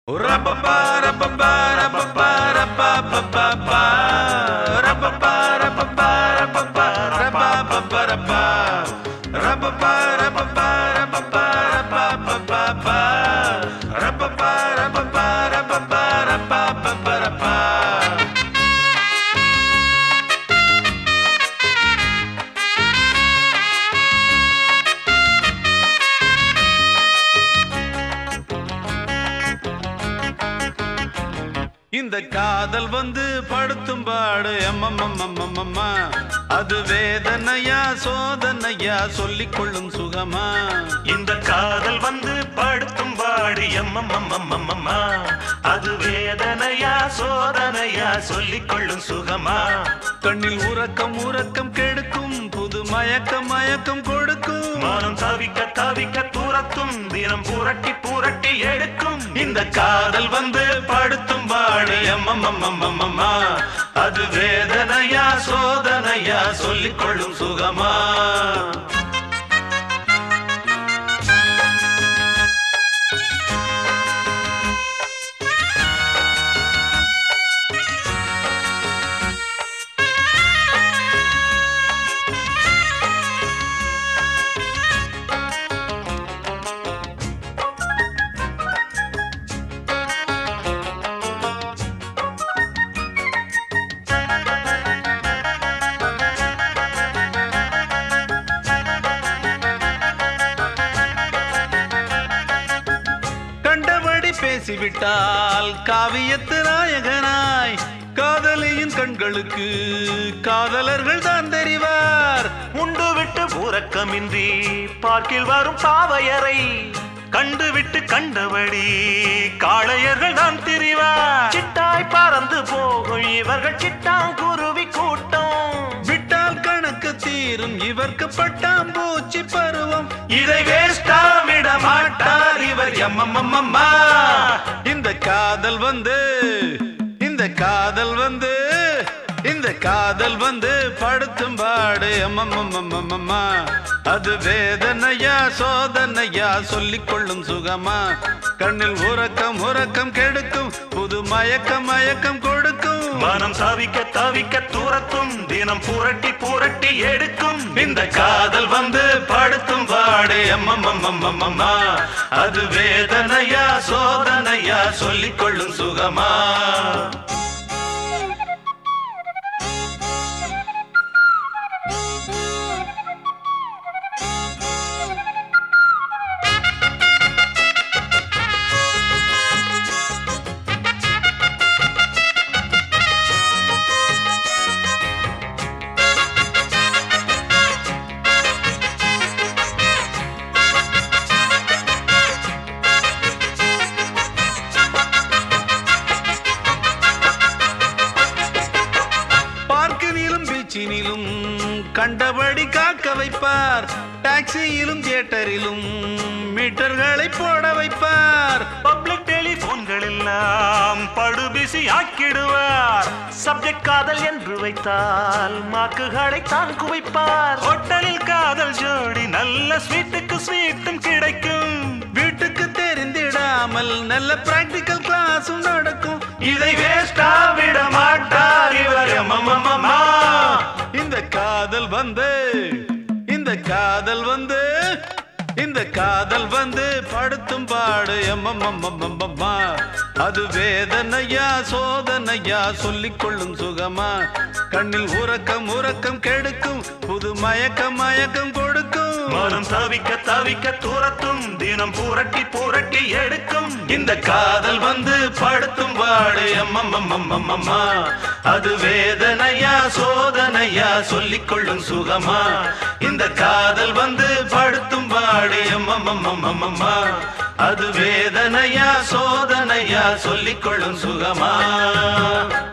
இந்த காதல் வந்து படுத்தும் பாடு எம்மம்மம்மம்மம்மா அது வேதனையா சோதனையா சொல்லிக் கொள்ளும் சுகமா இந்த காதல் வந்து படுத்தும் பாடி எம்மம்மம்மம்மம்மா அது வேதனையா சோதனையா சொல்லிக் கொள்ளும் சுகமா கண்ணில் உறக்கம் உறக்கம் கெடுக்கும் புது மயக்கம் மயக்கம் கொடுக்கும் மனம் தவிக்க தவிக்க தூரத்தும் தினம் புரட்டி புரட்டி எடுக்கும் இந்த காதல் வந்து படுத்தும் பாடி எம்மம்மம்மம்மம்மா அது வேதனையா சோதனையா சொல்லிக் கொள்ளும் சுகமா கண்டபடி பேசிவிட்டால் காவியத்து நாயகனாய் காதலியின் கண்களுக்கு காதலர்கள் தான் தெரிவார் உண்டு விட்டு உறக்கமின்றி பார்க்கில் வரும் பாவையரை கண்டு விட்டு கண்டபடி காளையர்கள் தான் திரிவார் சிட்டாய் பறந்து போகும் இவர்கள் சிட்டாங்குருவி கூட்டம் விட்டால் கணக்கு தீரும் இவர்க்கு பட்டாம்பூச்சி பருவம் இதை வேஸ்டா விட மாட்டார் இவர் எம்மம்மம்மா இந்த காதல் வந்து இந்த காதல் வந்து இந்த காதல் வந்து படுத்தும் பாடு அம்மம்மம்மம்மம்மா அது வேதனையா சோதனையா சொல்லிக் கொள்ளும் சுகமா கண்ணில் உறக்கம் உறக்கம் கெடுக்கும் புது மயக்கம் மயக்கம் கொடுக்கும் மனம் தவிக்க தவிக்க தூரத்தும் தினம் புரட்டி புரட்டி எடுக்கும் இந்த காதல் வந்து படுத்தும் பாடு எம்மம்மம்மம்மம்மா அது வேதனையா சோதனையா சொல்லிக் கொள்ளும் சுகமா பார்க்கினிலும் பீச்சினிலும் கண்டபடி காக்க வைப்பார் டாக்ஸியிலும் தியேட்டரிலும் மீட்டர்களை போட வைப்பார் பப்ளிக் டெலிபோன்கள் எல்லாம் படுபிசி ஆக்கிடுவார் சப்ஜெக்ட் காதல் என்று வைத்தால் மார்க்குகளை தான் குவிப்பார் ஹோட்டலில் காதல் ஜோடி நல்ல ஸ்வீட்டுக்கு ஸ்வீட்டும் கிடைக்கும் வீட்டுக்கு தெரிந்திடாமல் நல்ல பிராக்டிக்கல் கிளாஸும் நடக்கும் இதை வேஸ்டா விட மாட்டார் இவர் எம்மம்மம்மா. இந்த காதல் வந்து இந்த காதல் வந்து இந்த காதல் வந்து படுத்தும் பாடு எம்மம்மம்மம்மம்மா அது வேதனையா சோதனையா சொல்லிக் கொள்ளும் சுகமா கண்ணில் உறக்கம் உறக்கம் கெடுக்கும் புது மயக்கம் மயக்கம் கொடுக்கும் மனம் தவிக்க தவிக்க தூரத்தும் தினம் புரட்டி புரட்டி எடுக்கும் இந்த காதல் வந்து படுத்தும் வாடு எம்மம்மம்மம்மம்மா அது வேதனையா சோதனையா சொல்லிக் கொள்ளும் சுகமா இந்த காதல் வந்து படுத்தும் வாடு எம்மம்மம்மம்மம்மா அது வேதனையா சோதனையா சொல்லிக் கொள்ளும் சுகமா